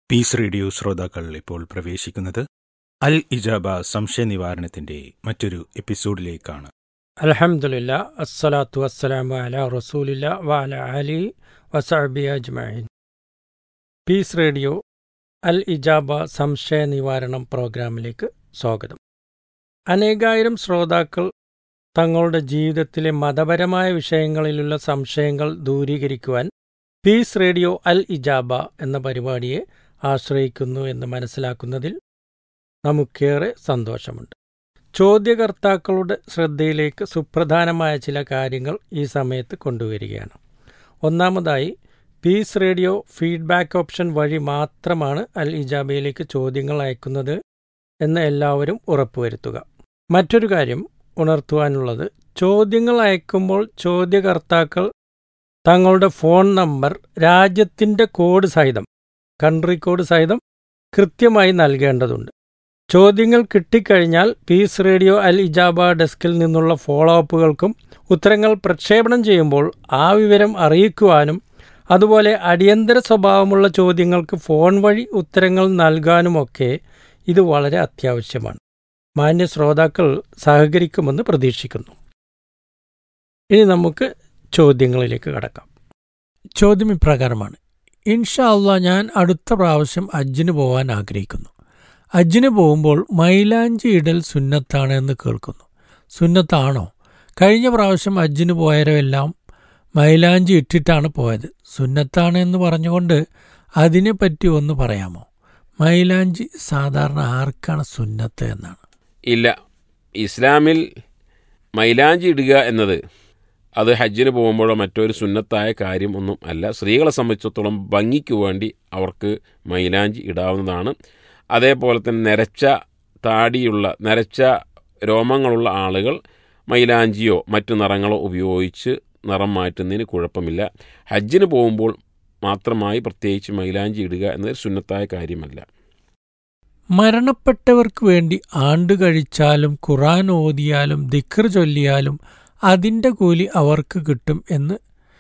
Piece radio ശ്രോതാക്കൾ ഇപ്പോൾ പ്രവേശിക്കുന്നത് അൽ ഇജാബ സംശയ നിവാരണത്തിന്റെ മറ്റൊരു എപ്പിസോഡിലേക്കാണ് അലഹമുല്ല അസ്സലാത്തു വസ്സലാമു അല റസൂലില്ല വഅല അലി വസഅബി അജ്മഈൻ പീസ് റേഡിയോ അൽ ഇജാബ സംശയ നിവാരണം പ്രോഗ്രാമിലേക്ക് സ്വാഗതം അനേകായിരം ശ്രോതാക്കൾ തങ്ങളുടെ ജീവിതത്തിലെ മതപരമായ വിഷയങ്ങളിലുള്ള സംശയങ്ങൾ ദൂരീകരിക്കുവാൻ പീസ് റേഡിയോ അൽ ഇജാബ എന്ന പരിപാടിയെ ആശ്രയിക്കുന്നു എന്ന് മനസ്സിലാക്കുന്നതിൽ നമുക്കേറെ സന്തോഷമുണ്ട് ചോദ്യകർത്താക്കളുടെ ശ്രദ്ധയിലേക്ക് സുപ്രധാനമായ ചില കാര്യങ്ങൾ ഈ സമയത്ത് കൊണ്ടുവരികയാണ് ഒന്നാമതായി പീസ് റേഡിയോ ഫീഡ്ബാക്ക് ഓപ്ഷൻ വഴി മാത്രമാണ് അൽ ഇജാബയിലേക്ക് ചോദ്യങ്ങൾ അയക്കുന്നത് എന്ന് എല്ലാവരും ഉറപ്പുവരുത്തുക മറ്റൊരു കാര്യം ഉണർത്തുവാനുള്ളത് ചോദ്യങ്ങൾ അയക്കുമ്പോൾ ചോദ്യകർത്താക്കൾ തങ്ങളുടെ ഫോൺ നമ്പർ രാജ്യത്തിൻ്റെ കോഡ് സഹിതം കൺട്രി കോഡ് സഹിതം കൃത്യമായി നൽകേണ്ടതുണ്ട് ചോദ്യങ്ങൾ കിട്ടിക്കഴിഞ്ഞാൽ പീസ് റേഡിയോ അൽ ഇജാബ ഡെസ്കിൽ നിന്നുള്ള ഫോളോ അപ്പുകൾക്കും ഉത്തരങ്ങൾ പ്രക്ഷേപണം ചെയ്യുമ്പോൾ ആ വിവരം അറിയിക്കുവാനും അതുപോലെ അടിയന്തര സ്വഭാവമുള്ള ചോദ്യങ്ങൾക്ക് ഫോൺ വഴി ഉത്തരങ്ങൾ നൽകാനുമൊക്കെ ഇത് വളരെ അത്യാവശ്യമാണ് മാന്യ ശ്രോതാക്കൾ സഹകരിക്കുമെന്ന് പ്രതീക്ഷിക്കുന്നു ഇനി നമുക്ക് ചോദ്യങ്ങളിലേക്ക് കടക്കാം ചോദ്യം ഇപ്രകാരമാണ് ഇൻഷാ അള്ളാ ഞാൻ അടുത്ത പ്രാവശ്യം അജ്ജിന് പോകാൻ ആഗ്രഹിക്കുന്നു അജ്ജിന് പോകുമ്പോൾ മൈലാഞ്ചി ഇടൽ സുന്നത്താണ് എന്ന് കേൾക്കുന്നു സുന്നത്താണോ കഴിഞ്ഞ പ്രാവശ്യം അജ്ജിന് പോയവരെല്ലാം മൈലാഞ്ചി ഇട്ടിട്ടാണ് പോയത് സുന്നത്താണ് എന്ന് പറഞ്ഞുകൊണ്ട് അതിനെപ്പറ്റി ഒന്ന് പറയാമോ മൈലാഞ്ചി സാധാരണ ആർക്കാണ് സുന്നത്ത് എന്നാണ് ഇല്ല ഇസ്ലാമിൽ മൈലാഞ്ചി ഇടുക എന്നത് അത് ഹജ്ജിന് പോകുമ്പോഴോ മറ്റൊരു സുന്നത്തായ കാര്യം ഒന്നും അല്ല സ്ത്രീകളെ സംബന്ധിച്ചിടത്തോളം ഭംഗിക്ക് വേണ്ടി അവർക്ക് മൈലാഞ്ചി ഇടാവുന്നതാണ് അതേപോലെ തന്നെ നരച്ച താടിയുള്ള നരച്ച രോമങ്ങളുള്ള ആളുകൾ മൈലാഞ്ചിയോ മറ്റു നിറങ്ങളോ ഉപയോഗിച്ച് നിറം മാറ്റുന്നതിന് കുഴപ്പമില്ല ഹജ്ജിന് പോകുമ്പോൾ മാത്രമായി പ്രത്യേകിച്ച് മൈലാഞ്ചി ഇടുക എന്നത് സുന്നത്തായ കാര്യമല്ല മരണപ്പെട്ടവർക്ക് വേണ്ടി ആണ്ട് കഴിച്ചാലും ഖുറാൻ ഓതിയാലും ദിഖർ ചൊല്ലിയാലും അതിൻ്റെ കൂലി അവർക്ക് കിട്ടും എന്ന്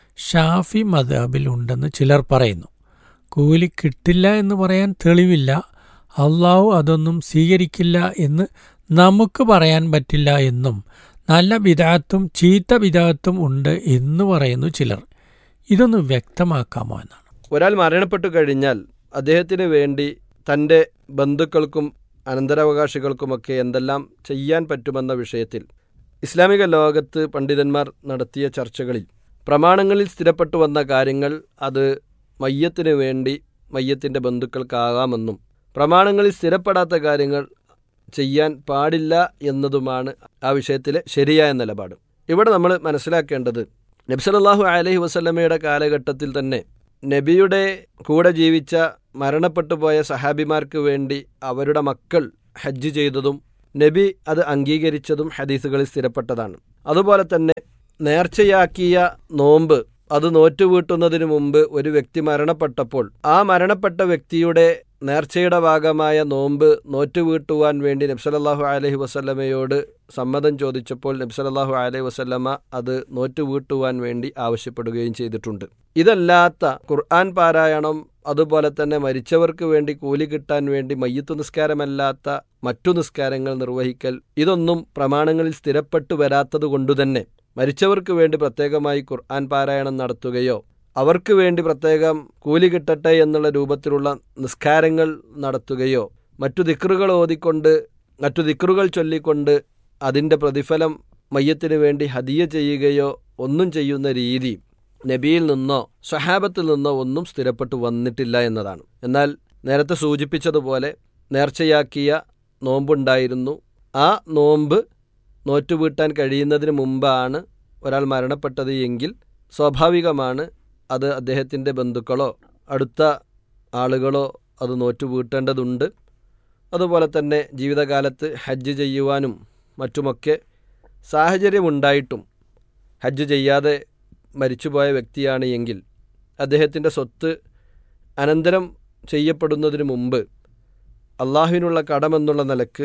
ഷാഫി മദാബിൽ ഉണ്ടെന്ന് ചിലർ പറയുന്നു കൂലി കിട്ടില്ല എന്ന് പറയാൻ തെളിവില്ല അള്ളാഹു അതൊന്നും സ്വീകരിക്കില്ല എന്ന് നമുക്ക് പറയാൻ പറ്റില്ല എന്നും നല്ല വിദാത്തും ചീത്ത വിദാത്തും ഉണ്ട് എന്ന് പറയുന്നു ചിലർ ഇതൊന്ന് വ്യക്തമാക്കാമോ എന്നാണ് ഒരാൾ മരണപ്പെട്ടു കഴിഞ്ഞാൽ അദ്ദേഹത്തിന് വേണ്ടി തൻ്റെ ബന്ധുക്കൾക്കും അനന്തരാവകാശികൾക്കുമൊക്കെ എന്തെല്ലാം ചെയ്യാൻ പറ്റുമെന്ന വിഷയത്തിൽ ഇസ്ലാമിക ലോകത്ത് പണ്ഡിതന്മാർ നടത്തിയ ചർച്ചകളിൽ പ്രമാണങ്ങളിൽ സ്ഥിരപ്പെട്ടു വന്ന കാര്യങ്ങൾ അത് മയ്യത്തിന് വേണ്ടി മയ്യത്തിൻ്റെ ബന്ധുക്കൾക്കാകാമെന്നും പ്രമാണങ്ങളിൽ സ്ഥിരപ്പെടാത്ത കാര്യങ്ങൾ ചെയ്യാൻ പാടില്ല എന്നതുമാണ് ആ വിഷയത്തിലെ ശരിയായ നിലപാട് ഇവിടെ നമ്മൾ മനസ്സിലാക്കേണ്ടത് നബ്സലല്ലാഹു അലഹി വസ്ലമയുടെ കാലഘട്ടത്തിൽ തന്നെ നബിയുടെ കൂടെ ജീവിച്ച മരണപ്പെട്ടു പോയ സഹാബിമാർക്ക് വേണ്ടി അവരുടെ മക്കൾ ഹജ്ജ് ചെയ്തതും നബി അത് അംഗീകരിച്ചതും ഹദീസുകളിൽ സ്ഥിരപ്പെട്ടതാണ് അതുപോലെ തന്നെ നേർച്ചയാക്കിയ നോമ്പ് അത് നോറ്റുവീട്ടുന്നതിന് മുമ്പ് ഒരു വ്യക്തി മരണപ്പെട്ടപ്പോൾ ആ മരണപ്പെട്ട വ്യക്തിയുടെ നേർച്ചയുടെ ഭാഗമായ നോമ്പ് നോറ്റുവീട്ടുവാൻ വേണ്ടി നബ്സലല്ലാഹു അലഹി വസ്ല്ലമയോട് സമ്മതം ചോദിച്ചപ്പോൾ നബ്സലല്ലാഹു അലൈഹി വസ്ല്ലമ്മ അത് നോറ്റുവീട്ടുവാൻ വേണ്ടി ആവശ്യപ്പെടുകയും ചെയ്തിട്ടുണ്ട് ഇതല്ലാത്ത ഖുർആൻ പാരായണം അതുപോലെ തന്നെ മരിച്ചവർക്ക് വേണ്ടി കൂലി കിട്ടാൻ വേണ്ടി മയ്യത്തു നിസ്കാരമല്ലാത്ത മറ്റു നിസ്കാരങ്ങൾ നിർവഹിക്കൽ ഇതൊന്നും പ്രമാണങ്ങളിൽ സ്ഥിരപ്പെട്ടു വരാത്തത് കൊണ്ടുതന്നെ മരിച്ചവർക്ക് വേണ്ടി പ്രത്യേകമായി ഖുർആൻ പാരായണം നടത്തുകയോ അവർക്ക് വേണ്ടി പ്രത്യേകം കൂലി കിട്ടട്ടെ എന്നുള്ള രൂപത്തിലുള്ള നിസ്കാരങ്ങൾ നടത്തുകയോ മറ്റു ദിക്റുകൾ ഓതിക്കൊണ്ട് മറ്റു ദിക്റുകൾ ചൊല്ലിക്കൊണ്ട് അതിൻ്റെ പ്രതിഫലം മയ്യത്തിന് വേണ്ടി ഹദിയ ചെയ്യുകയോ ഒന്നും ചെയ്യുന്ന രീതി നബിയിൽ നിന്നോ സ്വഹാബത്തിൽ നിന്നോ ഒന്നും സ്ഥിരപ്പെട്ടു വന്നിട്ടില്ല എന്നതാണ് എന്നാൽ നേരത്തെ സൂചിപ്പിച്ചതുപോലെ നേർച്ചയാക്കിയ നോമ്പുണ്ടായിരുന്നു ആ നോമ്പ് നോറ്റുവീട്ടാൻ കഴിയുന്നതിന് മുമ്പാണ് ഒരാൾ മരണപ്പെട്ടത് എങ്കിൽ സ്വാഭാവികമാണ് അത് അദ്ദേഹത്തിൻ്റെ ബന്ധുക്കളോ അടുത്ത ആളുകളോ അത് നോറ്റുവീട്ടേണ്ടതുണ്ട് അതുപോലെ തന്നെ ജീവിതകാലത്ത് ഹജ്ജ് ചെയ്യുവാനും മറ്റുമൊക്കെ സാഹചര്യമുണ്ടായിട്ടും ഹജ്ജ് ചെയ്യാതെ മരിച്ചുപോയ വ്യക്തിയാണ് എങ്കിൽ അദ്ദേഹത്തിൻ്റെ സ്വത്ത് അനന്തരം ചെയ്യപ്പെടുന്നതിന് മുമ്പ് അള്ളാഹുവിനുള്ള കടമെന്നുള്ള നിലക്ക്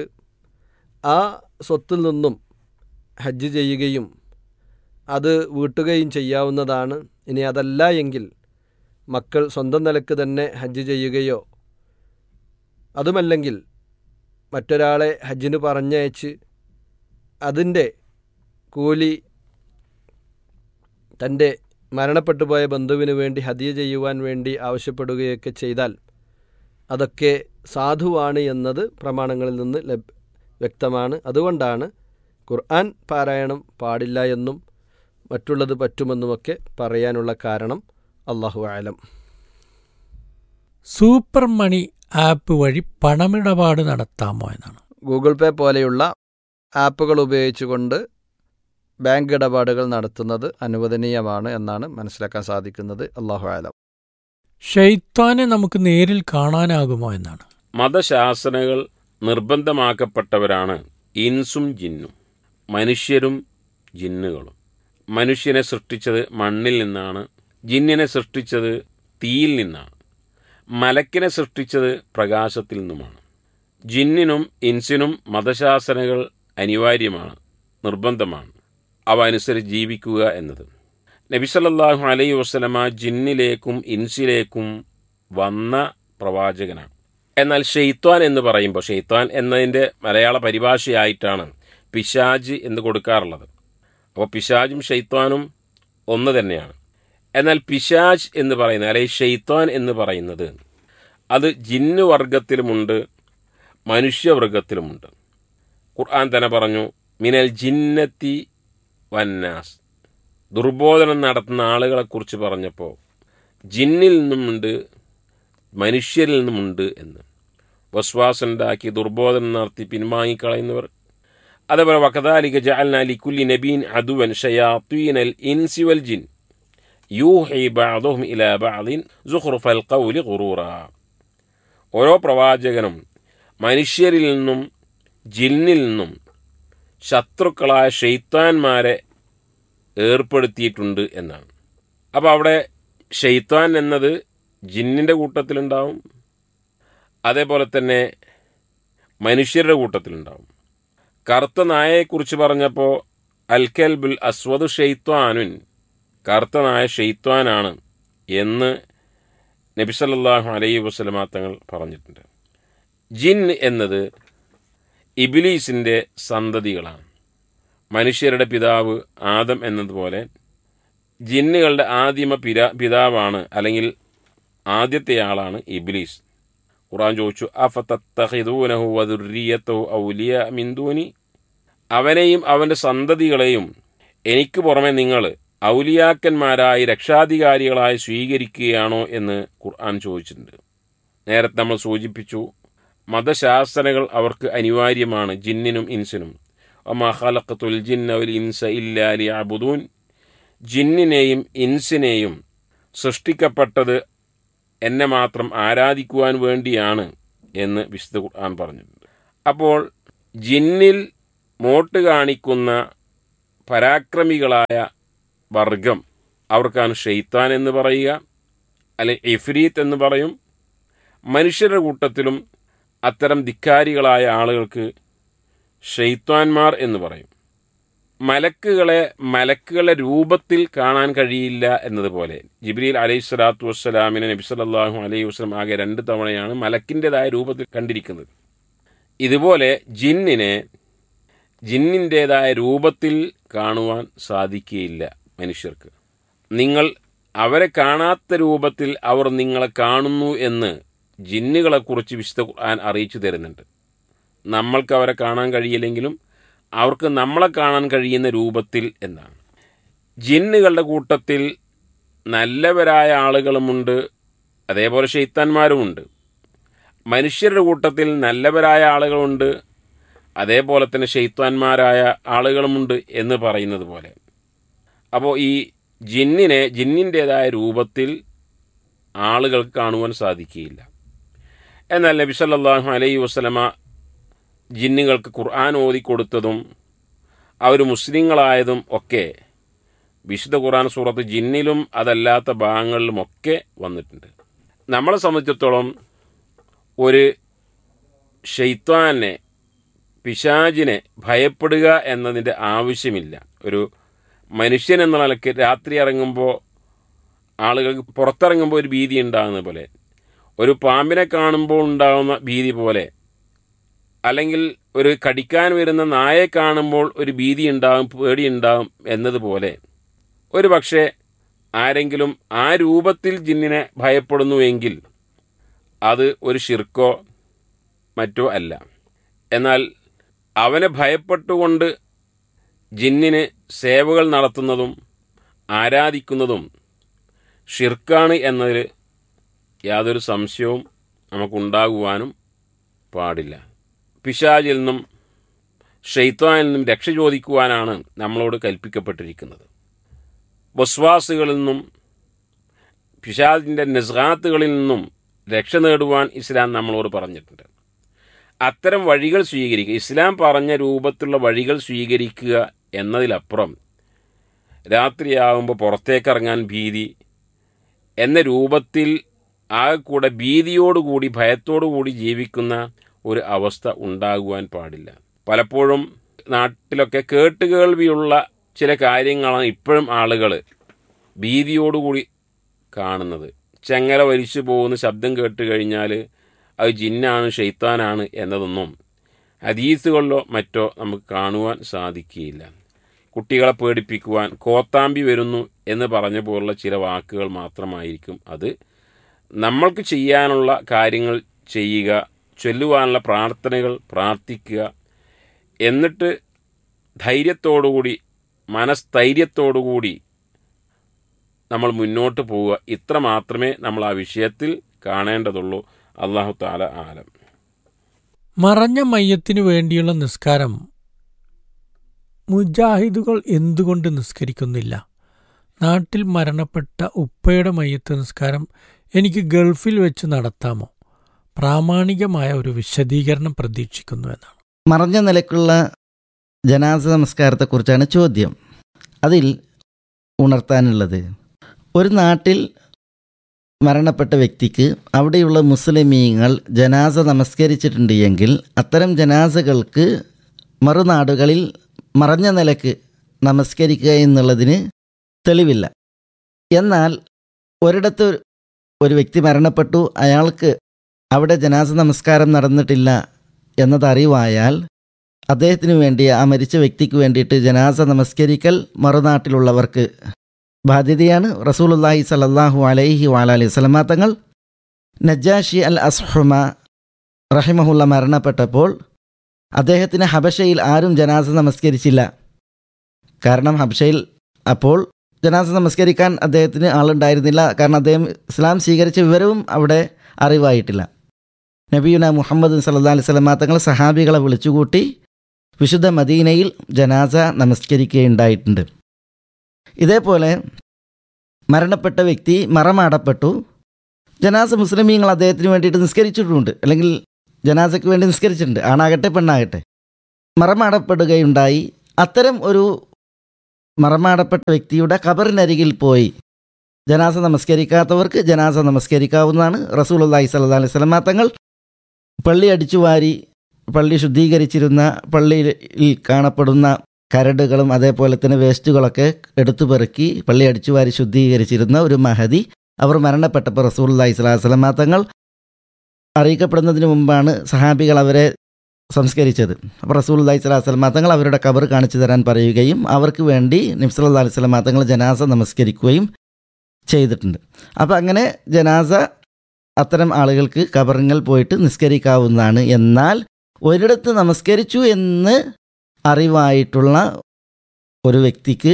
ആ സ്വത്തിൽ നിന്നും ഹജ്ജ് ചെയ്യുകയും അത് വീട്ടുകയും ചെയ്യാവുന്നതാണ് ഇനി അതല്ല എങ്കിൽ മക്കൾ സ്വന്തം നിലക്ക് തന്നെ ഹജ്ജ് ചെയ്യുകയോ അതുമല്ലെങ്കിൽ മറ്റൊരാളെ ഹജ്ജിന് പറഞ്ഞയച്ച് അതിൻ്റെ കൂലി തൻ്റെ മരണപ്പെട്ടു പോയ ബന്ധുവിന് വേണ്ടി ഹദിയ ചെയ്യുവാൻ വേണ്ടി ആവശ്യപ്പെടുകയൊക്കെ ചെയ്താൽ അതൊക്കെ സാധുവാണ് എന്നത് പ്രമാണങ്ങളിൽ നിന്ന് ലഭ് വ്യക്തമാണ് അതുകൊണ്ടാണ് ഖുർആൻ പാരായണം പാടില്ല എന്നും മറ്റുള്ളത് പറ്റുമെന്നുമൊക്കെ പറയാനുള്ള കാരണം അള്ളാഹു ആലം സൂപ്പർ മണി ആപ്പ് വഴി പണമിടപാട് നടത്താമോ എന്നാണ് ഗൂഗിൾ പേ പോലെയുള്ള ആപ്പുകൾ ഉപയോഗിച്ചുകൊണ്ട് ബാങ്ക് ഇടപാടുകൾ നടത്തുന്നത് അനുവദനീയമാണ് എന്നാണ് മനസ്സിലാക്കാൻ സാധിക്കുന്നത് അള്ളാഹു ആലം ഷെയ്ത്താനെ നമുക്ക് നേരിൽ കാണാനാകുമോ എന്നാണ് മതശാസനകൾ നിർബന്ധമാക്കപ്പെട്ടവരാണ് ഇൻസും ജിന്നും മനുഷ്യരും ജിന്നുകളും മനുഷ്യനെ സൃഷ്ടിച്ചത് മണ്ണിൽ നിന്നാണ് ജിന്നിനെ സൃഷ്ടിച്ചത് തീയിൽ നിന്നാണ് മലക്കിനെ സൃഷ്ടിച്ചത് പ്രകാശത്തിൽ നിന്നുമാണ് ജിന്നിനും ഇൻസിനും മതശാസനകൾ അനിവാര്യമാണ് നിർബന്ധമാണ് അവ അനുസരിച്ച് ജീവിക്കുക എന്നത് നബിസല്ലാഹു അലൈ വസ്ലമ ജിന്നിലേക്കും ഇൻസിലേക്കും വന്ന പ്രവാചകനാണ് എന്നാൽ ഷെയ്ത്വാൻ എന്ന് പറയുമ്പോൾ ഷെയ്ത്വാൻ എന്നതിൻ്റെ മലയാള പരിഭാഷയായിട്ടാണ് പിശാജ് എന്ന് കൊടുക്കാറുള്ളത് അപ്പോൾ പിശാജും ഷെയ്ത്വാനും ഒന്ന് തന്നെയാണ് എന്നാൽ പിശാജ് എന്ന് പറയുന്നത് അല്ലെങ്കിൽ ഷെയ്ത്വാൻ എന്ന് പറയുന്നത് അത് ജിന്ന് വർഗത്തിലുമുണ്ട് മനുഷ്യവർഗത്തിലുമുണ്ട് ഖുർആൻ തന്നെ പറഞ്ഞു മിനൽ ജിന്നത്തി വന്നാസ് ദുർബോധനം നടത്തുന്ന ആളുകളെക്കുറിച്ച് പറഞ്ഞപ്പോൾ ജിന്നിൽ നിന്നുമുണ്ട് മനുഷ്യരിൽ നിന്നുമുണ്ട് എന്ന് വസ്വാസുണ്ടാക്കി ദുർബോധനം നടത്തി പിൻവാങ്ങിക്കളയുന്നവർ അതേപോലെ വക്കതാലിക ജഅൽന ലിക്കുല്ലി നബീൻ അദുവൻ ഷയാത്തീനൽ ഇൻസി വൽ ജിൻ യൂഹി ബഅദുഹും ഇലാ ബഅദിൻ സുഖ്റുഫൽ ഖൗലി ഖുറൂറ ഓരോ പ്രവാചകനും മനുഷ്യരിൽ നിന്നും ജിന്നിൽ നിന്നും ശത്രുക്കളായ ഷെയ്ത്താന്മാരെ ഏർപ്പെടുത്തിയിട്ടുണ്ട് എന്നാണ് അപ്പോൾ അവിടെ ഷെയ്ത്താൻ എന്നത് ജിന്നിൻ്റെ കൂട്ടത്തിലുണ്ടാവും അതേപോലെ തന്നെ മനുഷ്യരുടെ കൂട്ടത്തിലുണ്ടാവും കറുത്ത നായയെക്കുറിച്ച് പറഞ്ഞപ്പോൾ അൽക്കൽബുൽ അസ്വദ് ഷെയ്ത്വാനുൻ കറുത്ത നായ ഷെയ്ത്വാനാണ് എന്ന് നബിസല്ലാഹു അലൈഹി വസ്ലമാ തങ്ങൾ പറഞ്ഞിട്ടുണ്ട് ജിൻ എന്നത് ഇബിലീസിൻ്റെ സന്തതികളാണ് മനുഷ്യരുടെ പിതാവ് ആദം എന്നതുപോലെ ജിന്നുകളുടെ ആദിമ പിരാ പിതാവാണ് അല്ലെങ്കിൽ ആദ്യത്തെ ആളാണ് ഇബ്ലീസ് ഖുറാൻ ചോദിച്ചു അഫത്തഹിദൂനഹു വദുറിയത്തഹു ഔലിയ മിന്ദൂനി അവനെയും അവൻ്റെ സന്തതികളെയും എനിക്ക് പുറമെ നിങ്ങൾ ഔലിയാക്കന്മാരായി രക്ഷാധികാരികളായി സ്വീകരിക്കുകയാണോ എന്ന് ഖുർആൻ ചോദിച്ചിട്ടുണ്ട് നേരത്തെ നമ്മൾ സൂചിപ്പിച്ചു മതശാസനകൾ അവർക്ക് അനിവാര്യമാണ് ജിന്നിനും ഇൻസിനും ഒമാ ഖലഖത്തുൽ ജിന്നവൽ ഇൻസ ഇല്ലാലി അബുദൂൻ ജിന്നിനെയും ഇൻസിനെയും സൃഷ്ടിക്കപ്പെട്ടത് എന്നെ മാത്രം ആരാധിക്കുവാൻ വേണ്ടിയാണ് എന്ന് വിശുദ്ധ ഖുർആൻ പറഞ്ഞിട്ടുണ്ട് അപ്പോൾ ജിന്നിൽ മോട്ട് കാണിക്കുന്ന പരാക്രമികളായ വർഗം അവർക്കാണ് ഷെയ്ത്താൻ എന്ന് പറയുക അല്ലെ ഇഫ്രീത്ത് എന്ന് പറയും മനുഷ്യരുടെ കൂട്ടത്തിലും അത്തരം ധിക്കാരികളായ ആളുകൾക്ക് ഷെയ്ത്താൻമാർ എന്ന് പറയും മലക്കുകളെ മലക്കുകളുടെ രൂപത്തിൽ കാണാൻ കഴിയില്ല എന്നതുപോലെ ജിബ്രീൽ അലൈഹി സ്വലാത്തു വസ്സലാമിനെ നബി സല്ലല്ലാഹു അലൈഹി വസ്ലം ആകെ രണ്ട് തവണയാണ് മലക്കിൻ്റെതായ രൂപത്തിൽ കണ്ടിരിക്കുന്നത് ഇതുപോലെ ജിന്നിനെ ജിന്നിൻ്റെതായ രൂപത്തിൽ കാണുവാൻ സാധിക്കുകയില്ല മനുഷ്യർക്ക് നിങ്ങൾ അവരെ കാണാത്ത രൂപത്തിൽ അവർ നിങ്ങളെ കാണുന്നു എന്ന് ജിന്നുകളെക്കുറിച്ച് വിശുദ്ധ ഖുർആൻ അറിയിച്ചു തരുന്നുണ്ട് നമ്മൾക്ക് അവരെ കാണാൻ കഴിയില്ലെങ്കിലും അവർക്ക് നമ്മളെ കാണാൻ കഴിയുന്ന രൂപത്തിൽ എന്നാണ് ജിന്നുകളുടെ കൂട്ടത്തിൽ നല്ലവരായ ആളുകളുമുണ്ട് അതേപോലെ ഷെയ്ത്താന്മാരുമുണ്ട് മനുഷ്യരുടെ കൂട്ടത്തിൽ നല്ലവരായ ആളുകളുണ്ട് അതേപോലെ തന്നെ ഷെയ്ത്താന്മാരായ ആളുകളുമുണ്ട് എന്ന് പറയുന്നത് പോലെ അപ്പോൾ ഈ ജിന്നിനെ ജിന്നിൻ്റെതായ രൂപത്തിൽ ആളുകൾക്ക് കാണുവാൻ സാധിക്കുകയില്ല എന്നാൽ നബി സല്ലല്ലാഹു അലൈഹി വസല്ലമ ജിന്നുകൾക്ക് ഖുർആൻ ഓതിക്കൊടുത്തതും അവർ മുസ്ലിങ്ങളായതും ഒക്കെ വിശുദ്ധ ഖുർആൻ സൂറത്ത് ജിന്നിലും അതല്ലാത്ത ഭാഗങ്ങളിലുമൊക്കെ വന്നിട്ടുണ്ട് നമ്മളെ സംബന്ധിച്ചിടത്തോളം ഒരു ഷെയ്ത്താനെ പിശാജിനെ ഭയപ്പെടുക എന്നതിൻ്റെ ആവശ്യമില്ല ഒരു മനുഷ്യൻ എന്ന നിലയ്ക്ക് രാത്രി ഇറങ്ങുമ്പോൾ ആളുകൾക്ക് പുറത്തിറങ്ങുമ്പോൾ ഒരു ഭീതി ഉണ്ടാകുന്ന പോലെ ഒരു പാമ്പിനെ കാണുമ്പോൾ ഉണ്ടാകുന്ന ഭീതി പോലെ അല്ലെങ്കിൽ ഒരു കടിക്കാൻ വരുന്ന നായയെ കാണുമ്പോൾ ഒരു ഭീതി ഉണ്ടാകും പേടിയുണ്ടാകും എന്നതുപോലെ ഒരു പക്ഷേ ആരെങ്കിലും ആ രൂപത്തിൽ ജിന്നിനെ ഭയപ്പെടുന്നുവെങ്കിൽ അത് ഒരു ഷിർക്കോ മറ്റോ അല്ല എന്നാൽ അവനെ ഭയപ്പെട്ടുകൊണ്ട് ജിന്നിന് സേവകൾ നടത്തുന്നതും ആരാധിക്കുന്നതും ഷിർക്കാണ് എന്നതിൽ യാതൊരു സംശയവും നമുക്കുണ്ടാകുവാനും പാടില്ല പിശാചിൽ നിന്നും ഷെയ്ത്താനിൽ നിന്നും രക്ഷ ചോദിക്കുവാനാണ് നമ്മളോട് കൽപ്പിക്കപ്പെട്ടിരിക്കുന്നത് വസ്വാസുകളിൽ നിന്നും പിശാജിൻ്റെ നിസ്ഹാത്തുകളിൽ നിന്നും രക്ഷ നേടുവാൻ ഇസ്ലാം നമ്മളോട് പറഞ്ഞിട്ടുണ്ട് അത്തരം വഴികൾ സ്വീകരിക്കുക ഇസ്ലാം പറഞ്ഞ രൂപത്തിലുള്ള വഴികൾ സ്വീകരിക്കുക എന്നതിലപ്പുറം രാത്രിയാകുമ്പോൾ പുറത്തേക്കിറങ്ങാൻ ഭീതി എന്ന രൂപത്തിൽ ആ കൂടെ ഭീതിയോടുകൂടി ഭയത്തോടുകൂടി ജീവിക്കുന്ന ഒരു അവസ്ഥ ഉണ്ടാകുവാൻ പാടില്ല പലപ്പോഴും നാട്ടിലൊക്കെ കേട്ടുകേൾവിയുള്ള ചില കാര്യങ്ങളാണ് ഇപ്പോഴും ആളുകൾ ഭീതിയോടുകൂടി കാണുന്നത് ചെങ്ങല വലിച്ചു പോകുന്ന ശബ്ദം കേട്ട് കഴിഞ്ഞാൽ അത് ജിന്നാണ് ഷെയ്ത്താനാണ് എന്നതൊന്നും ഹദീസുകളിലോ മറ്റോ നമുക്ക് കാണുവാൻ സാധിക്കുകയില്ല കുട്ടികളെ പേടിപ്പിക്കുവാൻ കോത്താമ്പി വരുന്നു എന്ന് പറഞ്ഞ പോലുള്ള ചില വാക്കുകൾ മാത്രമായിരിക്കും അത് നമ്മൾക്ക് ചെയ്യാനുള്ള കാര്യങ്ങൾ ചെയ്യുക ചൊല്ലുവാനുള്ള പ്രാർത്ഥനകൾ പ്രാർത്ഥിക്കുക എന്നിട്ട് ധൈര്യത്തോടുകൂടി മനസ്ഥൈര്യത്തോടുകൂടി നമ്മൾ മുന്നോട്ട് പോവുക ഇത്ര മാത്രമേ നമ്മൾ ആ വിഷയത്തിൽ കാണേണ്ടതുള്ളൂ അള്ളാഹു താല ആലം മറഞ്ഞ മയ്യത്തിനു വേണ്ടിയുള്ള നിസ്കാരം മുജാഹിദുകൾ എന്തുകൊണ്ട് നിസ്കരിക്കുന്നില്ല നാട്ടിൽ മരണപ്പെട്ട ഉപ്പയുടെ മയ്യത്ത് നിസ്കാരം എനിക്ക് ഗൾഫിൽ വെച്ച് നടത്താമോ പ്രാമാണികമായ ഒരു വിശദീകരണം പ്രതീക്ഷിക്കുന്നു എന്നാണ് മറഞ്ഞ നിലക്കുള്ള ജനാസ നമസ്കാരത്തെക്കുറിച്ചാണ് ചോദ്യം അതിൽ ഉണർത്താനുള്ളത് ഒരു നാട്ടിൽ മരണപ്പെട്ട വ്യക്തിക്ക് അവിടെയുള്ള മുസ്ലിമീങ്ങൾ ജനാസ നമസ്കരിച്ചിട്ടുണ്ട് എങ്കിൽ അത്തരം ജനാസകൾക്ക് മറുനാടുകളിൽ മറഞ്ഞ നിലക്ക് നമസ്കരിക്കുക എന്നുള്ളതിന് തെളിവില്ല എന്നാൽ ഒരിടത്ത് ഒരു വ്യക്തി മരണപ്പെട്ടു അയാൾക്ക് അവിടെ ജനാസ നമസ്കാരം നടന്നിട്ടില്ല എന്നതറിവായാൽ അദ്ദേഹത്തിന് വേണ്ടി ആ മരിച്ച വ്യക്തിക്ക് വേണ്ടിയിട്ട് ജനാസ നമസ്കരിക്കൽ മറുനാട്ടിലുള്ളവർക്ക് ബാധ്യതയാണ് റസൂലുല്ലാഹി സലല്ലാഹു അലൈഹി വാലി സ്വലമാ തങ്ങൾ നജാഷി അൽ അസ്ഹുമ റഹിമഹുല്ല മരണപ്പെട്ടപ്പോൾ അദ്ദേഹത്തിന് ഹബഷയിൽ ആരും ജനാസ നമസ്കരിച്ചില്ല കാരണം ഹബഷയിൽ അപ്പോൾ ജനാസ നമസ്കരിക്കാൻ അദ്ദേഹത്തിന് ആളുണ്ടായിരുന്നില്ല കാരണം അദ്ദേഹം ഇസ്ലാം സ്വീകരിച്ച വിവരവും അവിടെ അറിവായിട്ടില്ല നബിയുന മുഹമ്മദ് സല്ലാ അലൈഹി സ്വലമാ തങ്ങൾ സഹാബികളെ വിളിച്ചുകൂട്ടി വിശുദ്ധ മദീനയിൽ ജനാസ നമസ്കരിക്കുകയുണ്ടായിട്ടുണ്ട് ഇതേപോലെ മരണപ്പെട്ട വ്യക്തി മറമാടപ്പെട്ടു ജനാസ മുസ്ലിമീങ്ങൾ അദ്ദേഹത്തിന് വേണ്ടിയിട്ട് നിസ്കരിച്ചിട്ടുമുണ്ട് അല്ലെങ്കിൽ ജനാസയ്ക്ക് വേണ്ടി നിസ്കരിച്ചിട്ടുണ്ട് ആണാകട്ടെ പെണ്ണാകട്ടെ മറമാടപ്പെടുകയുണ്ടായി അത്തരം ഒരു മറമാടപ്പെട്ട വ്യക്തിയുടെ ഖബറിനരികിൽ പോയി ജനാസ നമസ്കരിക്കാത്തവർക്ക് ജനാസ നമസ്കരിക്കാവുന്നതാണ് റസൂൽ അള്ളാഹി സല്ലാ അലൈഹി സ്വലമാ തങ്ങൾ പള്ളി അടിച്ചുവാരി പള്ളി ശുദ്ധീകരിച്ചിരുന്ന പള്ളിയിൽ കാണപ്പെടുന്ന കരടുകളും അതേപോലെ തന്നെ വേസ്റ്റുകളൊക്കെ എടുത്തു പെറുക്കി പള്ളി അടിച്ചുവാരി ശുദ്ധീകരിച്ചിരുന്ന ഒരു മഹതി അവർ മരണപ്പെട്ടപ്പോൾ റസൂൽ അള്ളാഹി സ്വലാഹു സ്വലമാ തങ്ങൾ അറിയിക്കപ്പെടുന്നതിന് മുമ്പാണ് സഹാബികൾ അവരെ സംസ്കരിച്ചത് അപ്പോൾ റസൂൽ അള്ളഹി സ്വലാഹു സ്വലമാ തങ്ങൾ അവരുടെ കബർ കാണിച്ചു തരാൻ പറയുകയും അവർക്ക് വേണ്ടി നിംസല്ലാ അലൈഹി സ്വലമാ തങ്ങൾ ജനാസ നമസ്കരിക്കുകയും ചെയ്തിട്ടുണ്ട് അപ്പോൾ അങ്ങനെ ജനാസ അത്തരം ആളുകൾക്ക് കബറിങ്ങൾ പോയിട്ട് നിസ്കരിക്കാവുന്നതാണ് എന്നാൽ ഒരിടത്ത് നമസ്കരിച്ചു എന്ന് അറിവായിട്ടുള്ള ഒരു വ്യക്തിക്ക്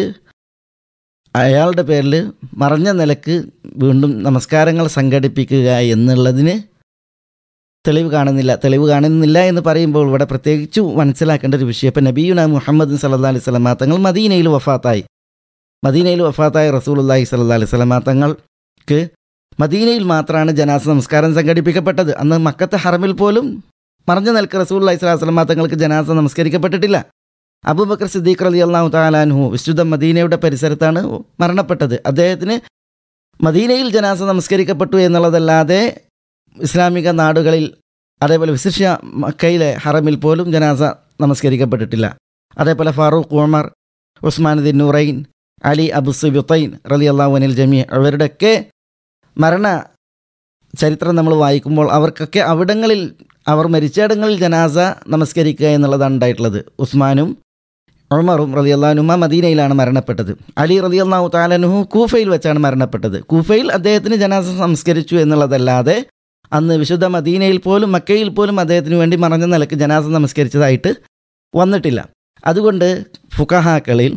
അയാളുടെ പേരിൽ മറഞ്ഞ നിലക്ക് വീണ്ടും നമസ്കാരങ്ങൾ സംഘടിപ്പിക്കുക എന്നുള്ളതിന് തെളിവ് കാണുന്നില്ല തെളിവ് കാണുന്നില്ല എന്ന് പറയുമ്പോൾ ഇവിടെ പ്രത്യേകിച്ച് മനസ്സിലാക്കേണ്ട ഒരു വിഷയം ഇപ്പം നബീന മുഹമ്മദ് സല്ലാ അലൈഹി സ്വലമാ തങ്ങൾ മദീനയിൽ വഫാത്തായി മദീനയിൽ വഫാത്തായ റസൂലുല്ലാഹി സല്ലാ അലൈഹി സ്വലമാ തങ്ങൾക്ക് മദീനയിൽ മാത്രമാണ് ജനാസ നമസ്കാരം സംഘടിപ്പിക്കപ്പെട്ടത് അന്ന് മക്കത്തെ ഹറമിൽ പോലും മറഞ്ഞു നിൽക്ക് റസൂൽ അലൈഹി സ്വലാസ്ലമ തങ്ങൾക്ക് ജനാസ നമസ്കരിക്കപ്പെട്ടിട്ടില്ല അബൂബക്കർ സിദ്ദീഖ് അലി അള്ളാഹു താലാൻഹു വിശുദ്ധ മദീനയുടെ പരിസരത്താണ് മരണപ്പെട്ടത് അദ്ദേഹത്തിന് മദീനയിൽ ജനാസ നമസ്കരിക്കപ്പെട്ടു എന്നുള്ളതല്ലാതെ ഇസ്ലാമിക നാടുകളിൽ അതേപോലെ വിശിഷ്യ മക്കയിലെ ഹറമിൽ പോലും ജനാസ നമസ്കരിക്കപ്പെട്ടിട്ടില്ല അതേപോലെ ഫാറൂഖ് ഉമർ ഉസ്മാനുദ്ദീൻ നൂറൈൻ അലി അബുസുബുത്തൈൻ റലി അള്ളാഹു അനിൽ ജമി അവരുടെയൊക്കെ മരണ ചരിത്രം നമ്മൾ വായിക്കുമ്പോൾ അവർക്കൊക്കെ അവിടങ്ങളിൽ അവർ മരിച്ചയിടങ്ങളിൽ ജനാസ നമസ്കരിക്കുക എന്നുള്ളതാണ് ഉണ്ടായിട്ടുള്ളത് ഉസ്മാനും ഉമറും റതിയല്ലാനുമ മദീനയിലാണ് മരണപ്പെട്ടത് അലി റതിയല്ലാഹു താലനുഹു കൂഫയിൽ വെച്ചാണ് മരണപ്പെട്ടത് കൂഫയിൽ അദ്ദേഹത്തിന് ജനാസ സംസ്കരിച്ചു എന്നുള്ളതല്ലാതെ അന്ന് വിശുദ്ധ മദീനയിൽ പോലും മക്കയിൽ പോലും അദ്ദേഹത്തിന് വേണ്ടി മറഞ്ഞ നിലക്ക് ജനാസ നമസ്കരിച്ചതായിട്ട് വന്നിട്ടില്ല അതുകൊണ്ട് ഫുഖഹാക്കളിൽ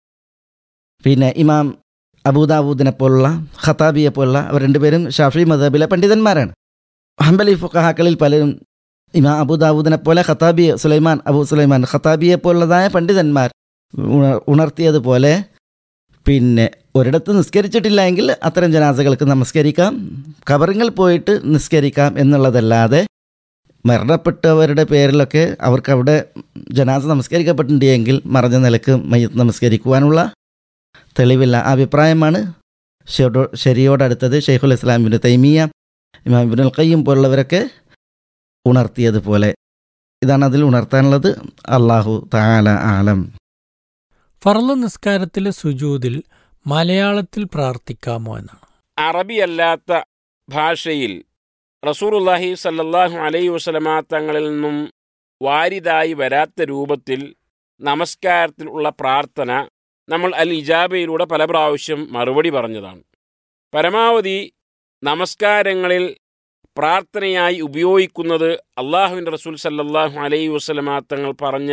പിന്നെ ഇമാം അബൂദാബൂദിനെ പോലുള്ള ഖത്താബിയെ പോലുള്ള അവർ രണ്ടുപേരും ഷാഫി മദബിലെ പണ്ഡിതന്മാരാണ് ഹംബലി ഫുഖഹാക്കളിൽ പലരും ഇമാം അബൂദാബൂദിനെ പോലെ ഖത്താബി സുലൈമാൻ അബൂ സുലൈമാൻ ഖത്താബിയെ പോലുള്ളതായ പണ്ഡിതന്മാർ ഉണ- ഉണർത്തിയതുപോലെ പിന്നെ ഒരിടത്ത് നിസ്കരിച്ചിട്ടില്ല എങ്കിൽ അത്തരം ജനാസകൾക്ക് നമസ്കരിക്കാം കബറിങ്ങൾ പോയിട്ട് നിസ്കരിക്കാം എന്നുള്ളതല്ലാതെ മരണപ്പെട്ടവരുടെ പേരിലൊക്കെ അവർക്ക് അവിടെ ജനാസ നമസ്കരിക്കപ്പെട്ടിട്ടുണ്ടെങ്കിൽ മറഞ്ഞ നിലക്ക് മയ്യത്ത് നമസ്കരിക്കുവാനുള്ള തെളിവില്ല ആ അഭിപ്രായമാണ് ഷെഡോ- ശരിയോടടുത്തത് ഷെയ്ഖുൽ ഇസ്ലാം ഇബിന് തൈമിയ ഇമാം ഇബിനുൽ ഖയ്യം പോലുള്ളവരൊക്കെ ഉണർത്തിയതുപോലെ ഇതാണ് അതിൽ ഉണർത്താനുള്ളത് അള്ളാഹു താല ആലം ഫർള് നിസ്കാരത്തിലെ സുജൂദിൽ മലയാളത്തിൽ പ്രാർത്ഥിക്കാമോ എന്നാണ് അറബിയല്ലാത്ത ഭാഷയിൽ റസൂറുല്ലാഹി സല്ലല്ലാഹു അലൈഹി വസല്ലമ തങ്ങളിൽ നിന്നും വാരിതായി വരാത്ത രൂപത്തിൽ നമസ്കാരത്തിൽ ഉള്ള പ്രാർത്ഥന നമ്മൾ അൽ ഇജാബയിലൂടെ പല പ്രാവശ്യം മറുപടി പറഞ്ഞതാണ് പരമാവധി നമസ്കാരങ്ങളിൽ പ്രാർത്ഥനയായി ഉപയോഗിക്കുന്നത് അള്ളാഹുവിൻ്റെ റസൂൽ സല്ലല്ലാഹു അലൈഹി വസല്ലമ തങ്ങൾ പറഞ്ഞ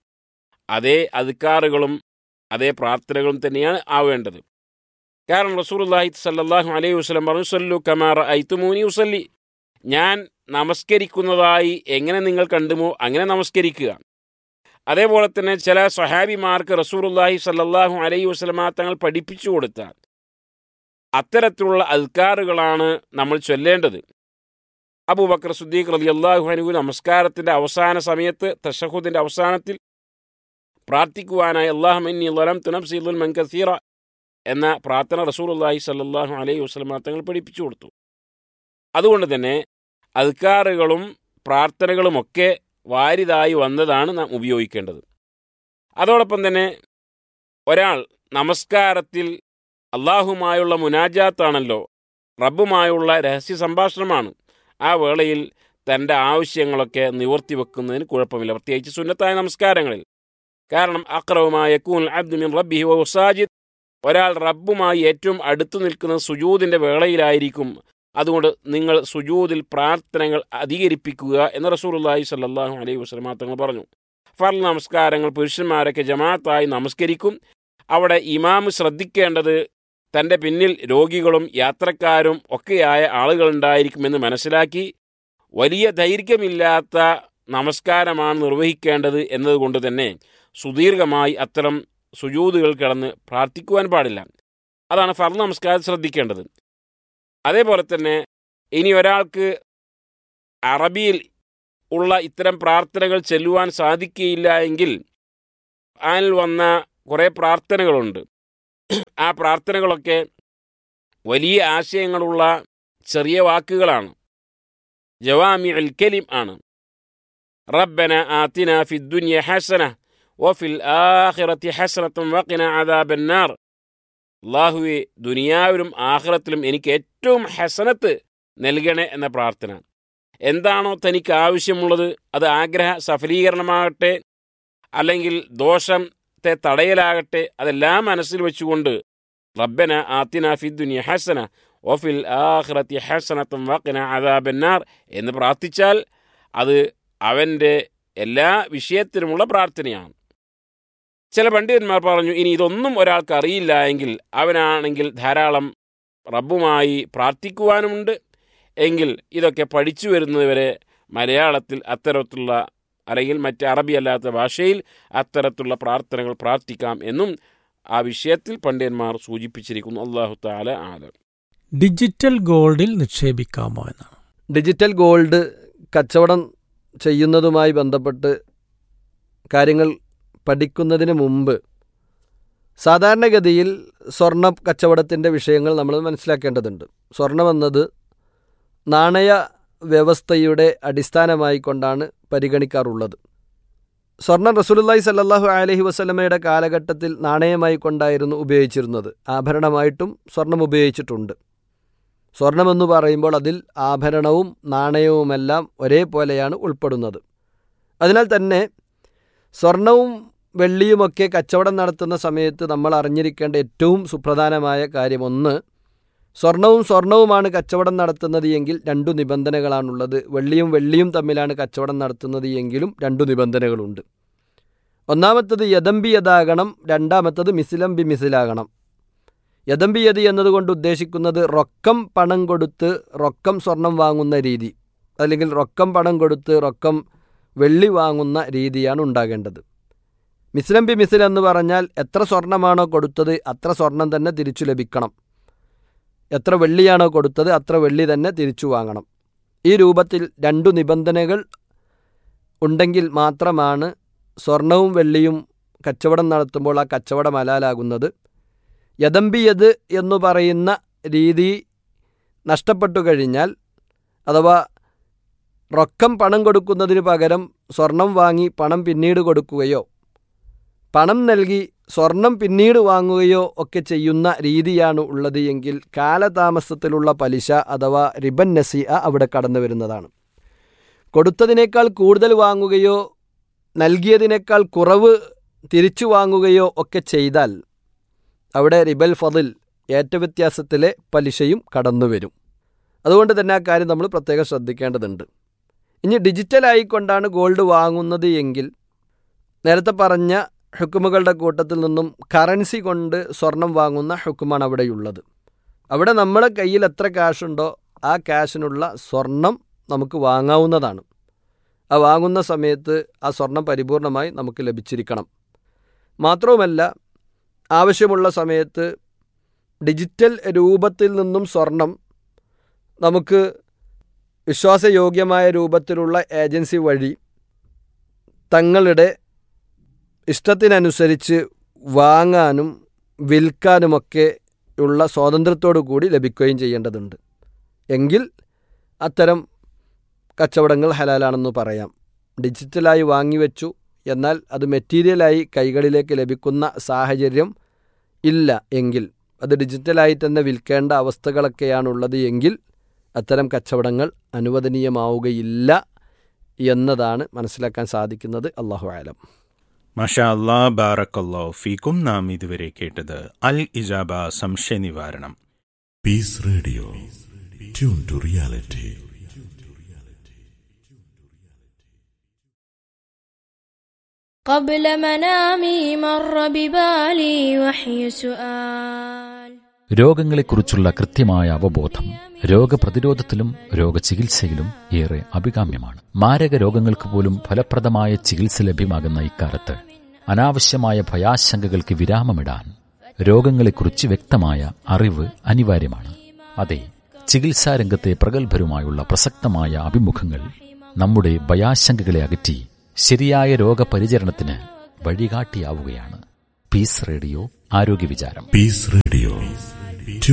അതേ അധികാറുകളും അതേ പ്രാർത്ഥനകളും തന്നെയാണ് ആവേണ്ടത് കാരണം റസൂലുള്ളാഹി സല്ലല്ലാഹു അലൈഹി വസല്ലം പറഞ്ഞു സല്ലു കമാറ ഐത്തുമൂനി ഉസല്ലി ഞാൻ നമസ്കരിക്കുന്നതായി എങ്ങനെ നിങ്ങൾ കണ്ടുമോ അങ്ങനെ നമസ്കരിക്കുക അതേപോലെ തന്നെ ചില സ്വഹാബിമാർക്ക് റസൂലുള്ളാഹി സല്ലല്ലാഹു അലൈഹി വസല്ലമ തങ്ങൾ പഠിപ്പിച്ചു കൊടുത്ത അത്തരത്തിലുള്ള അൽക്കാറുകളാണ് നമ്മൾ ചൊല്ലേണ്ടത് അബൂബക്കർ സുദ്ദീഖ് റളിയല്ലാഹു അൻഹു നമസ്കാരത്തിന്റെ അവസാന സമയത്ത് തഷഹുദിന്റെ അവസാനത്തിൽ പ്രാർത്ഥിക്കുവാനായി അള്ളാഹു ഇന്നി ലലംതു നഫ്സി ദുൽമൻ കസീറ എന്ന പ്രാർത്ഥന റസൂലുള്ളാഹി സല്ലല്ലാഹു അലൈഹി വസല്ലമ തങ്ങൾ പഠിപ്പിച്ചു കൊടുത്തു അതുകൊണ്ട് തന്നെ അധികാറുകളും പ്രാർത്ഥനകളുമൊക്കെ വാരിതായി വന്നതാണ് നാം ഉപയോഗിക്കേണ്ടത് അതോടൊപ്പം തന്നെ ഒരാൾ നമസ്കാരത്തിൽ അള്ളാഹുമായുള്ള മുനാജാത്താണല്ലോ റബ്ബുമായുള്ള രഹസ്യ സംഭാഷണമാണ് ആ വേളയിൽ തൻ്റെ ആവശ്യങ്ങളൊക്കെ നിവർത്തി വെക്കുന്നതിന് കുഴപ്പമില്ല പ്രത്യേകിച്ച് സുന്നത്തായ നമസ്കാരങ്ങളിൽ കാരണം അക്രവുമായ കൂൻ അബ്ദുമിൻ റബ്ബിഹി വസാജിദ് ഒരാൾ റബ്ബുമായി ഏറ്റവും അടുത്തു നിൽക്കുന്ന സുജൂദിന്റെ വേളയിലായിരിക്കും അതുകൊണ്ട് നിങ്ങൾ സുജൂദിൽ പ്രാർത്ഥനകൾ അധികരിപ്പിക്കുക എന്ന് റസൂലുള്ളാഹി സ്വല്ലല്ലാഹു അലൈഹി വസല്ലമ തങ്ങൾ പറഞ്ഞു ഫർൾ നമസ്കാരങ്ങൾ പുരുഷന്മാരൊക്കെ ജമാഅത്തായി നമസ്കരിക്കും അവിടെ ഇമാമ് ശ്രദ്ധിക്കേണ്ടത് തൻ്റെ പിന്നിൽ രോഗികളും യാത്രക്കാരും ഒക്കെയായ ആളുകളുണ്ടായിരിക്കുമെന്ന് മനസ്സിലാക്കി വലിയ ദൈർഘ്യമില്ലാത്ത നമസ്കാരമാണ് നിർവഹിക്കേണ്ടത് എന്നതുകൊണ്ട് തന്നെ സുദീർഘമായി അത്തരം സുജൂതുകൾ കിടന്ന് പ്രാർത്ഥിക്കുവാൻ പാടില്ല അതാണ് ഫർദ് നമസ്കാരം ശ്രദ്ധിക്കേണ്ടത് അതേപോലെ തന്നെ ഇനി ഒരാൾക്ക് അറബിയിൽ ഉള്ള ഇത്തരം പ്രാർത്ഥനകൾ ചെല്ലുവാൻ സാധിക്കുകയില്ല എങ്കിൽ അതിൽ വന്ന കുറേ പ്രാർത്ഥനകളുണ്ട് ആ പ്രാർത്ഥനകളൊക്കെ വലിയ ആശയങ്ങളുള്ള ചെറിയ വാക്കുകളാണ് ജവാമി അൽ കലിം ആണ് റബ്ബന ആത്തിന ഫി ദുനിയ ഹസന വഫിൽ ആഖിറത്തി ഹസനത്തും വഖിന അദാബന്നാർ അള്ളാഹുവെ ദുനിയാവിലും ആഖിറത്തിലും എനിക്ക് ഏറ്റവും ഹസനത്ത് നൽകണേ എന്ന പ്രാർത്ഥന എന്താണോ തനിക്ക് ആവശ്യമുള്ളത് അത് ആഗ്രഹ സഫലീകരണമാകട്ടെ അല്ലെങ്കിൽ ദോഷത്തെ തടയലാകട്ടെ അതെല്ലാം മനസ്സിൽ വെച്ചുകൊണ്ട് റബ്ബന ആത്തിന ഫി ദുനിയ ഹസന ഓഫിൽ ആഖിറത്തി ഹസനത്തും വഖിന അദാബന്നാർ എന്ന് പ്രാർത്ഥിച്ചാൽ അത് അവൻ്റെ എല്ലാ വിഷയത്തിലുമുള്ള പ്രാർത്ഥനയാണ് ചില പണ്ഡിതന്മാർ പറഞ്ഞു ഇനി ഇതൊന്നും ഒരാൾക്ക് അറിയില്ല എങ്കിൽ അവനാണെങ്കിൽ ധാരാളം റബ്ബുമായി പ്രാർത്ഥിക്കുവാനുമുണ്ട് എങ്കിൽ ഇതൊക്കെ പഠിച്ചു വരുന്നതുവരെ മലയാളത്തിൽ അത്തരത്തിലുള്ള അല്ലെങ്കിൽ മറ്റ് അറബി അല്ലാത്ത ഭാഷയിൽ അത്തരത്തിലുള്ള പ്രാർത്ഥനകൾ പ്രാർത്ഥിക്കാം എന്നും ആ വിഷയത്തിൽ പണ്ഡിതന്മാർ സൂചിപ്പിച്ചിരിക്കുന്നു അള്ളാഹു താല ആലം ഡിജിറ്റൽ ഗോൾഡിൽ നിക്ഷേപിക്കാമോ എന്നാണ് ഡിജിറ്റൽ ഗോൾഡ് കച്ചവടം ചെയ്യുന്നതുമായി ബന്ധപ്പെട്ട് കാര്യങ്ങൾ പഠിക്കുന്നതിന് മുമ്പ് സാധാരണഗതിയിൽ സ്വർണ്ണ കച്ചവടത്തിൻ്റെ വിഷയങ്ങൾ നമ്മൾ മനസ്സിലാക്കേണ്ടതുണ്ട് സ്വർണമെന്നത് നാണയ വ്യവസ്ഥയുടെ അടിസ്ഥാനമായി കൊണ്ടാണ് പരിഗണിക്കാറുള്ളത് സ്വർണം റസൂലുല്ലായി സല്ലാഹു അലഹി വസ്ലമയുടെ കാലഘട്ടത്തിൽ നാണയമായി കൊണ്ടായിരുന്നു ഉപയോഗിച്ചിരുന്നത് ആഭരണമായിട്ടും സ്വർണം ഉപയോഗിച്ചിട്ടുണ്ട് സ്വർണമെന്ന് പറയുമ്പോൾ അതിൽ ആഭരണവും നാണയവുമെല്ലാം ഒരേപോലെയാണ് ഉൾപ്പെടുന്നത് അതിനാൽ തന്നെ സ്വർണവും വെള്ളിയുമൊക്കെ കച്ചവടം നടത്തുന്ന സമയത്ത് നമ്മൾ അറിഞ്ഞിരിക്കേണ്ട ഏറ്റവും സുപ്രധാനമായ കാര്യം ഒന്ന് സ്വർണവും സ്വർണവുമാണ് കച്ചവടം നടത്തുന്നത് എങ്കിൽ രണ്ടു നിബന്ധനകളാണുള്ളത് വെള്ളിയും വെള്ളിയും തമ്മിലാണ് കച്ചവടം നടത്തുന്നത് എങ്കിലും രണ്ടു നിബന്ധനകളുണ്ട് ഒന്നാമത്തത് യദംബി യതാകണം രണ്ടാമത്തത് മിസിലം ബി മിസിലാകണം യദംബി യതി എന്നതുകൊണ്ട് ഉദ്ദേശിക്കുന്നത് റൊക്കം പണം കൊടുത്ത് റൊക്കം സ്വർണം വാങ്ങുന്ന രീതി അല്ലെങ്കിൽ റൊക്കം പണം കൊടുത്ത് റൊക്കം വെള്ളി വാങ്ങുന്ന രീതിയാണ് ഉണ്ടാകേണ്ടത് മിസ്ലം ബി മിസിൽ എന്ന് പറഞ്ഞാൽ എത്ര സ്വർണമാണോ കൊടുത്തത് അത്ര സ്വർണം തന്നെ തിരിച്ചു ലഭിക്കണം എത്ര വെള്ളിയാണോ കൊടുത്തത് അത്ര വെള്ളി തന്നെ തിരിച്ചു വാങ്ങണം ഈ രൂപത്തിൽ രണ്ടു നിബന്ധനകൾ ഉണ്ടെങ്കിൽ മാത്രമാണ് സ്വർണവും വെള്ളിയും കച്ചവടം നടത്തുമ്പോൾ ആ കച്ചവടം ഹലാലാകുന്നത് യദംബിയത് എന്നു പറയുന്ന രീതി നഷ്ടപ്പെട്ടു കഴിഞ്ഞാൽ അഥവാ റൊക്കം പണം കൊടുക്കുന്നതിന് പകരം സ്വർണം വാങ്ങി പണം പിന്നീട് കൊടുക്കുകയോ പണം നൽകി സ്വർണം പിന്നീട് വാങ്ങുകയോ ഒക്കെ ചെയ്യുന്ന രീതിയാണ് ഉള്ളത് എങ്കിൽ കാലതാമസത്തിലുള്ള പലിശ അഥവാ റിബൻ നസിഅ അവിടെ കടന്നു വരുന്നതാണ് കൊടുത്തതിനേക്കാൾ കൂടുതൽ വാങ്ങുകയോ നൽകിയതിനേക്കാൾ കുറവ് തിരിച്ചു വാങ്ങുകയോ ഒക്കെ ചെയ്താൽ അവിടെ റിബൽ ഫതിൽ ഏറ്റവ്യത്യാസത്തിലെ പലിശയും കടന്നു വരും അതുകൊണ്ട് തന്നെ ആ കാര്യം നമ്മൾ പ്രത്യേകം ശ്രദ്ധിക്കേണ്ടതുണ്ട് ഇനി ഡിജിറ്റലായിക്കൊണ്ടാണ് ഗോൾഡ് വാങ്ങുന്നത് എങ്കിൽ നേരത്തെ പറഞ്ഞ ഹുക്കുമുകളുടെ കൂട്ടത്തിൽ നിന്നും കറൻസി കൊണ്ട് സ്വർണം വാങ്ങുന്ന ഹുക്കുമാണ് അവിടെയുള്ളത് അവിടെ നമ്മളെ കയ്യിൽ എത്ര ക്യാഷുണ്ടോ ആ ക്യാഷിനുള്ള സ്വർണം നമുക്ക് വാങ്ങാവുന്നതാണ് ആ വാങ്ങുന്ന സമയത്ത് ആ സ്വർണം പരിപൂർണമായി നമുക്ക് ലഭിച്ചിരിക്കണം മാത്രവുമല്ല ആവശ്യമുള്ള സമയത്ത് ഡിജിറ്റൽ രൂപത്തിൽ നിന്നും സ്വർണം നമുക്ക് വിശ്വാസയോഗ്യമായ രൂപത്തിലുള്ള ഏജൻസി വഴി തങ്ങളുടെ ഇഷ്ടത്തിനനുസരിച്ച് വാങ്ങാനും വിൽക്കാനുമൊക്കെ ഉള്ള സ്വാതന്ത്ര്യത്തോടു കൂടി ലഭിക്കുകയും ചെയ്യേണ്ടതുണ്ട് എങ്കിൽ അത്തരം കച്ചവടങ്ങൾ ഹലാലാണെന്ന് പറയാം ഡിജിറ്റലായി വാങ്ങിവെച്ചു എന്നാൽ അത് മെറ്റീരിയലായി കൈകളിലേക്ക് ലഭിക്കുന്ന സാഹചര്യം ഇല്ല എങ്കിൽ അത് ഡിജിറ്റലായി തന്നെ വിൽക്കേണ്ട അവസ്ഥകളൊക്കെയാണുള്ളത് എങ്കിൽ അത്തരം കച്ചവടങ്ങൾ അനുവദനീയമാവുകയില്ല എന്നതാണ് മനസ്സിലാക്കാൻ സാധിക്കുന്നത് അള്ളാഹു ആലം മഷാ അല്ലാ ബാറക്കല്ലോ ഫീക്കും നാം ഇതുവരെ കേട്ടത് അൽ ഇജാബ സംശയ നിവാരണം Peace Radio. Tune to reality. قبل منامي مر ببالي وحي سؤال രോഗങ്ങളെക്കുറിച്ചുള്ള കൃത്യമായ അവബോധം രോഗപ്രതിരോധത്തിലും രോഗചികിത്സയിലും ഏറെ അഭികാമ്യമാണ് മാരക രോഗങ്ങൾക്ക് പോലും ഫലപ്രദമായ ചികിത്സ ലഭ്യമാകുന്ന ഇക്കാലത്ത് അനാവശ്യമായ ഭയാശങ്കകൾക്ക് വിരാമമിടാൻ രോഗങ്ങളെക്കുറിച്ച് വ്യക്തമായ അറിവ് അനിവാര്യമാണ് അതെ ചികിത്സാരംഗത്തെ പ്രഗത്ഭരുമായുള്ള പ്രസക്തമായ അഭിമുഖങ്ങൾ നമ്മുടെ ഭയാശങ്കകളെ അകറ്റി ശരിയായ രോഗപരിചരണത്തിന് വഴികാട്ടിയാവുകയാണ് പീസ് റേഡിയോ ആരോഗ്യ വിചാരം Peace Radio.